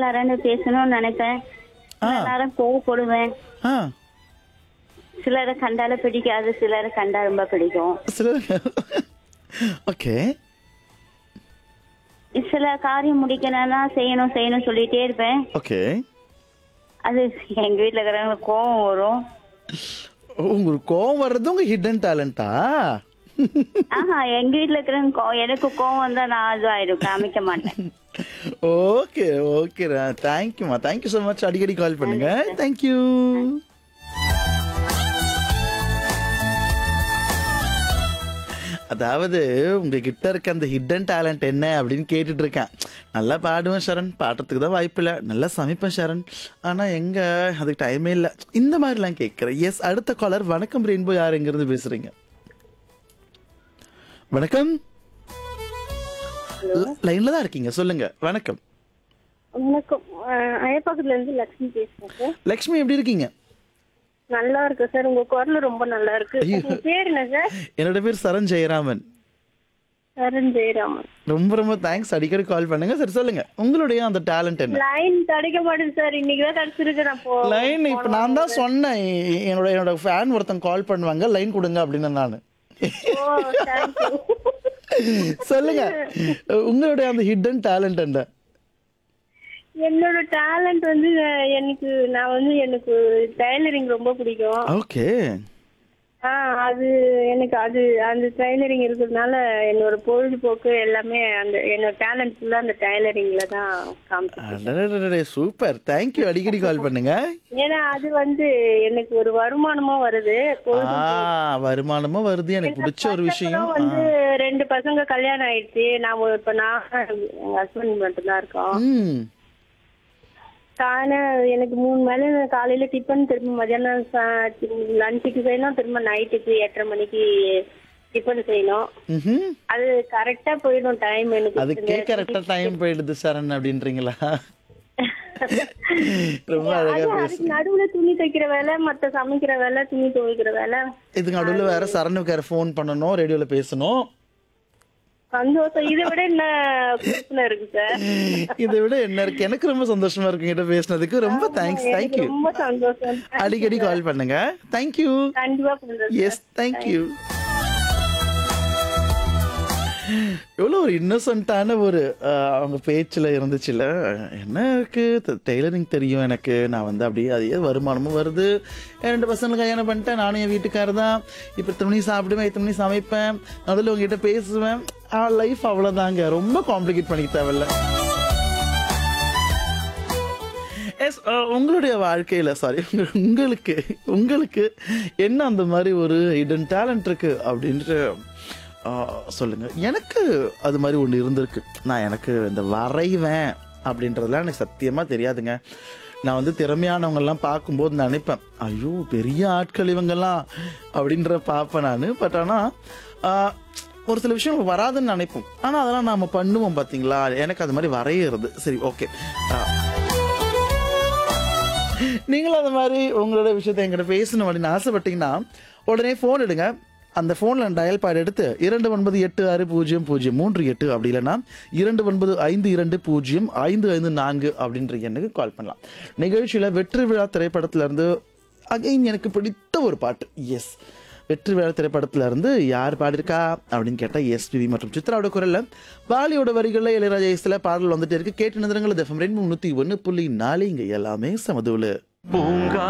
பேச்சாளரான்னு பேசணும்னு நினைப்பேன் சில ஆ. நேரம் கோவப்படுவேன் ஆ சிலரை கண்டால பிடிக்காது சிலரை கண்டா ரொம்ப பிடிக்கும் சில ஓகே சில காரியம் முடிக்கணும்னா செய்யணும் செய்யணும் சொல்லிட்டே இருப்பேன் ஓகே அது எங்க வீட்டுல இருக்கிறவங்க கோவம் வரும் உங்களுக்கு கோவம் வர்றது உங்க ஹிடன் டேலண்டா ஆஹா எங்க வீட்டுல இருக்கிறவங்க கோ- எனக்கு கோவம் வந்தா நான் அதுவாயிடும் காமிக்க மாட்டேன் ஓகே ஓகே தேங்க்யூமா தேங்க்யூ ஸோ மச் அடிக்கடி கால் பண்ணுங்க தேங்க்யூ அதாவது உங்ககிட்ட இருக்க அந்த ஹிடன் டேலண்ட் என்ன அப்படின்னு கேட்டுட்டு இருக்கேன் நல்லா பாடுவேன் சரண் பாடுறதுக்கு தான் வாய்ப்பு இல்லை நல்லா சமைப்பேன் சரண் ஆனால் எங்க அதுக்கு டைமே இல்லை இந்த மாதிரிலாம் கேட்குறேன் எஸ் அடுத்த காலர் வணக்கம் ரெயின்போ யார் எங்கிருந்து பேசுறீங்க வணக்கம் லைன்ல தான் இருக்கீங்க சொல்லுங்க வணக்கம் வணக்கம் அயப்பாக்கத்துல இருந்து லக்ஷ்மி பேசுறேன் சார் லக்ஷ்மி எப்படி இருக்கீங்க நல்லா இருக்கு சார் உங்க குரல் ரொம்ப நல்லா இருக்கு ஐயோ. உங்க பேர் என்ன சார் என்னோட பேர் சரண் ஜெயராமன் சரண் ஜெயராமன் ரொம்ப ரொம்ப தேங்க்ஸ் அடிக்கடி கால் பண்ணுங்க சரி சொல்லுங்க உங்களுடைய அந்த டேலண்ட் என்ன லைன் கிடைக்க மாட்டேங்குது சார் இன்னைக்கு தான் கிடைச்சிருக்கு நான் போ லைன் இப்ப நான் தான் சொன்னேன் எ- என்னோட என்னோட ஃபேன் ஒருத்தன் கால் பண்ணுவாங்க லைன் கொடுங்க அப்படின்னு நான் ஓ தேங்க்யூ சொல்லுங்க உங்களுடைய அந்த ஹிடன் டேலண்ட் என்ன என்னோட டேலண்ட் வந்து அஹ், எனக்கு நான் வந்து எனக்கு டைலரிங் ரொம்ப பிடிக்கும் ஓகே ஆ அது எனக்கு அது அந்த டைலரிங் இருக்கிறதுனால என்னோட பொழுதுபோக்கு எல்லாமே அந்த என்னோட டேலண்ட் ஃபுல்லா அந்த டைலரிங்ல தான் காமிச்சு சூப்பர் தேங்க்யூ அடிக்கடி கால் பண்ணுங்க ஏன்னா அது வந்து எனக்கு ஒரு வருமானமும் வருது பொழுது ஆ வருமானமும் வருது எனக்கு பிடிச்ச ஒரு விஷயம் அப்புறம் வந்து ரெண்டு பசங்க கல்யாணம் ஆயிடுச்சு நான் ஒரு- இப்ப நான் எங்க ஹஸ்பண்ட் மட்டும் தான் இருக்கோம் ம் காலை எனக்கு மூணு மேல காலையில டிஃபன் திரும்ப மதியானம் லஞ்சுக்கு செய்யணும் திரும்ப நைட்டுக்கு எட்டரை மணிக்கு டிஃபன் செய்யணும் ம்ஹும். அது கரெக்டா போயிடும் டைம் எனக்கு அதுக்கே கரெக்டா டைம் போயிடுது சரண் அப்படின்றீங்களா ரொம்ப அழகா அது- பேசு அதுக்கு நடுவுல துணி தைக்கிற வேலை மத்த சமைக்கிற வேலை துணி துவைக்கிற வேலை இதுக்கு நடுவில் வேற சரணுக்கு வேற ஃபோன் பண்ணணும் ரேடியோல பேசணும் சந்தோஷம் இதை விட என்ன குரூப்ல இருக்கு சார் இதை விட என்ன இருக்கு எனக்கு ரொம்ப சந்தோஷமா இருக்கு கிட்ட பேசினதுக்கு ரொம்ப தேங்க்ஸ் எனக்கு தேங்க்யூ ரொம்ப சந்தோஷம் அடிக்கடி கால் பண்ணுங்க தேங்க்யூ கண்டிப்பா பண்றேன் எஸ் தேங்க்யூ எவ்வளோ ஒரு இன்னசென்ட்டான ஒரு அஹ், அவங்க பேச்சில் இருந்துச்சுல என்ன இருக்கு டெய்லரிங் தெரியும் எனக்கு நான் வந்து அப்படியே அதே வருமானமும் வருது என் ரெண்டு பசங்களை கல்யாணம் பண்ணிட்டேன் நானும் என் வீட்டுக்காரர் தான் இப்போ இத்தனை மணி சாப்பிடுவேன் இத்தனை மணி சமைப்பேன் அதில் உங்ககிட்ட பேசுவேன் லைஃப் அவ்வளோதாங்க ரொம்ப காம்ப்ளிகேட் பண்ணிக்க தேவையில்ல எஸ் உங்களுடைய வாழ்க்கையில் சாரி உங்களுக்கு உங்களுக்கு என்ன அந்த மாதிரி ஒரு ஹிடன் டேலண்ட் இருக்கு அப்படின்ட்டு அஹ், சொல்லுங்க எனக்கு அது மாதிரி ஒன்று இருந்திருக்கு நான் எனக்கு இந்த வரைவேன் அப்படின்றதுலாம் எனக்கு சத்தியமாக தெரியாதுங்க நான் வந்து திறமையானவங்கெல்லாம் பார்க்கும்போது நான் நினைப்பேன் ஐயோ பெரிய ஆட்கள் இவங்கெல்லாம் அப்படின்ற பார்ப்பேன் நான் பட் ஆனால் ஒரு சில விஷயம் வராதுன்னு நினைப்போம் ஆனால் அதெல்லாம் நாம பண்ணுவோம் பார்த்தீங்களா எனக்கு அது மாதிரி வரையிறது சரி ஓகே நீங்களும் அந்த மாதிரி உங்களோட விஷயத்தை என்கிட்ட பேசணும் அப்படின்னு ஆசைப்பட்டீங்கன்னா உடனே ஃபோன் எடுங்க அந்த ஃபோனில் டயல் பேட் எடுத்து இரண்டு ஒன்பது எட்டு ஆறு பூஜ்ஜியம் பூஜ்ஜியம் மூன்று எட்டு அப்படி இல்லைன்னா இரண்டு ஒன்பது ஐந்து இரண்டு பூஜ்ஜியம் ஐந்து ஐந்து நான்கு அப்படின்ற எண்ணுக்கு கால் பண்ணலாம் நிகழ்ச்சியில் வெற்றி விழா திரைப்படத்துல இருந்து அகைன் எனக்கு பிடித்த ஒரு பாட்டு எஸ் வெற்றி விழா திரைப்படத்துல இருந்து யார் பாடியிருக்கா அப்படின்னு கேட்டால் எஸ்பிவி மற்றும் சித்ராவோட குரல்ல வாலியோட வரிகளில் இளையராஜா இசையில பாடல் வந்துட்டு இருக்கு கேட்டு நிறுவனங்கள் எஃப்எம் ரெண்டு முந்நூற்றி ஒன்று புள்ளி நாலு இங்கே எல்லாமே சமதூளு பூங்கா